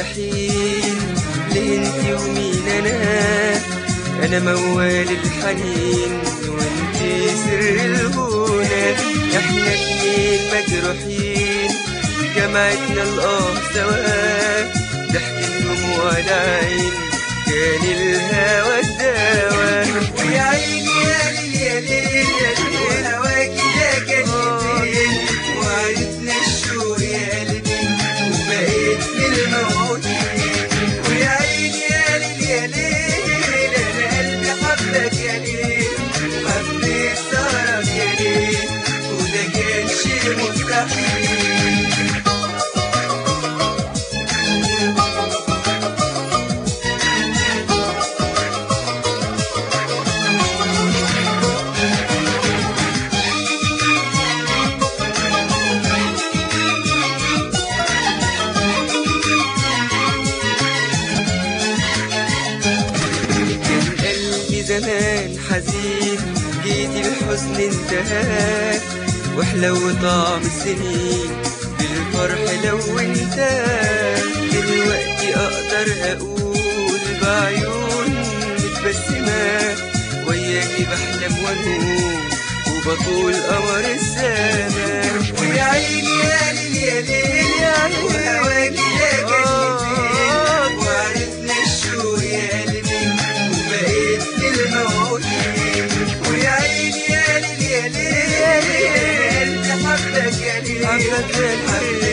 حين ليه انتي ومين انا انا موال الحنين وانتي سر الهنا احنا اتنين مجروحين جمعتنا الاه سوا ضحك دموع العين كان الهوى الدواء ويا عيني يا ليل يا ليل يا ليل هواكي يا كلمتين وعرفنا الشوق يا قلبي وبقيت في الموعودين ويا عيني يا ليل يا ليل انا قلبي حبك يا ليل وحبيت سهرك يا ليل وده كان شيء مستحيل كان قلبي زمان حزين جيتي الحزن انتهى واحلو طعم السنين بالفرح لو انت دلوقتي اقدر اقول بعيون متبسمة وياكي بحلم وانوم وبطول قمر السماء ويا عيني يا ليل يا ليل يا عيني وهواكي يا كلمتين وعرفنا الشوق يا قلبي وبقيت في الموعودين ويا عيني يا ليل يا ليل انت حبك يا ليل حبك يا ليل